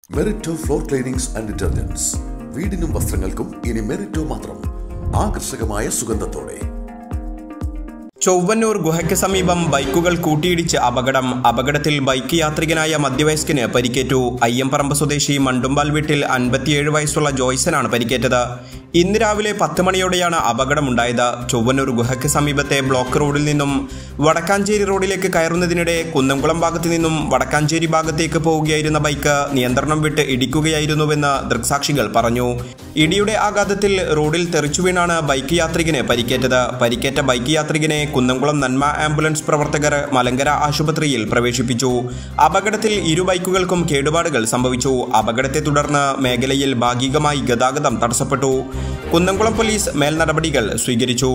മെറിറ്റോ floor cleanings and detergents വീടിനും വസ്ത്രങ്ങൾക്കും ഇനി മെറിറ്റോ മാത്രം ആകർഷകമായ സുഗന്ധത്തോടെ ചൊവ്വന്നൂർ ഗുഹയ്ക്ക് സമീപം ബൈക്കുകൾ കൂട്ടിയിടിച്ച് അപകടം അപകടത്തിൽ ബൈക്ക് യാത്രികനായ മധ്യവയസ്കന് പരിക്കേറ്റു അയ്യമ്പറമ്പ് സ്വദേശി മണ്ടുമ്പാൽ വീട്ടിൽ അൻപത്തിയേഴ് വയസ്സുള്ള ജോയ്സനാണ് പരിക്കേറ്റത് ഇന്ന് രാവിലെ പത്ത് മണിയോടെയാണ് അപകടമുണ്ടായത് ചൊവ്വന്നൂർ ഗുഹയ്ക്ക് സമീപത്തെ ബ്ലോക്ക് റോഡിൽ നിന്നും വടക്കാഞ്ചേരി റോഡിലേക്ക് കയറുന്നതിനിടെ കുന്നംകുളം ഭാഗത്തു നിന്നും വടക്കാഞ്ചേരി ഭാഗത്തേക്ക് പോവുകയായിരുന്ന ബൈക്ക് നിയന്ത്രണം വിട്ട് ഇടിക്കുകയായിരുന്നുവെന്ന് ദൃക്സാക്ഷികൾ പറഞ്ഞു ഇടിയുടെ ആഘാതത്തിൽ റോഡിൽ തെറിച്ചു വീണാണ് ബൈക്ക് യാത്രികന് പരിക്കേറ്റത് പരിക്കേറ്റ ബൈക്ക് യാത്രികനെ കുന്നംകുളം നന്മ ആംബുലൻസ് പ്രവർത്തകർ മലങ്കര ആശുപത്രിയിൽ പ്രവേശിപ്പിച്ചു അപകടത്തിൽ ഇരു ബൈക്കുകൾക്കും കേടുപാടുകൾ സംഭവിച്ചു അപകടത്തെ തുടർന്ന് മേഖലയിൽ ഭാഗികമായി ഗതാഗതം തടസ്സപ്പെട്ടു കുന്നംകുളം പോലീസ് മേൽനടപടികൾ സ്വീകരിച്ചു